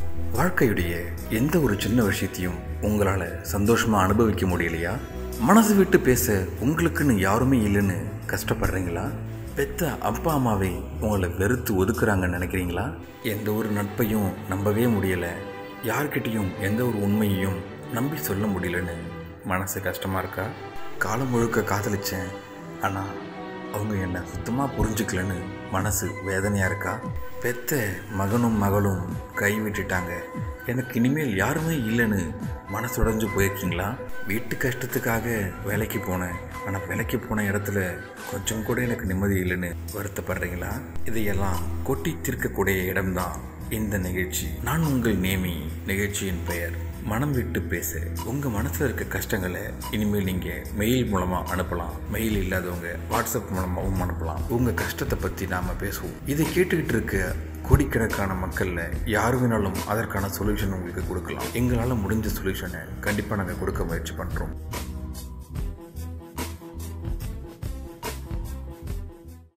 வாழ்க்கையுடைய எந்த ஒரு சின்ன விஷயத்தையும் உங்களால் சந்தோஷமாக அனுபவிக்க முடியலையா மனசு விட்டு பேச உங்களுக்குன்னு யாருமே இல்லைன்னு கஷ்டப்படுறீங்களா பெத்த அப்பா அம்மாவே உங்களை வெறுத்து ஒதுக்குறாங்கன்னு நினைக்கிறீங்களா எந்த ஒரு நட்பையும் நம்பவே முடியலை யார்கிட்டயும் எந்த ஒரு உண்மையையும் நம்பி சொல்ல முடியலன்னு மனசு கஷ்டமாக இருக்கா காலம் முழுக்க காதலிச்சேன் ஆனால் அவங்க என்னை சுத்தமாக புரிஞ்சுக்கலன்னு மனசு வேதனையாக இருக்கா பெத்த மகனும் மகளும் கை விட்டுட்டாங்க எனக்கு இனிமேல் யாருமே இல்லைன்னு மனசுடைஞ்சு போயிருக்கீங்களா வீட்டு கஷ்டத்துக்காக வேலைக்கு போனேன் ஆனால் வேலைக்கு போன இடத்துல கொஞ்சம் கூட எனக்கு நிம்மதி இல்லைன்னு வருத்தப்படுறீங்களா இதையெல்லாம் கொட்டி தீர்க்கக்கூடிய இடம்தான் இந்த நிகழ்ச்சி நான் உங்கள் நேமி நிகழ்ச்சியின் பெயர் மனம் விட்டு பேச உங்க மனசுல இருக்க கஷ்டங்களை இனிமேல் நீங்க மெயில் மூலமா அனுப்பலாம் மெயில் இல்லாதவங்க வாட்ஸ்அப் மூலமாகவும் அனுப்பலாம் உங்க கஷ்டத்தை பத்தி நாம பேசுவோம் இதை கேட்டுக்கிட்டு இருக்க கோடிக்கணக்கான மக்கள்ல யாரு வேணாலும் அதற்கான சொல்யூஷன் உங்களுக்கு கொடுக்கலாம் எங்களால் முடிஞ்ச சொல்யூஷனை கண்டிப்பா நாங்கள் கொடுக்க முயற்சி பண்றோம்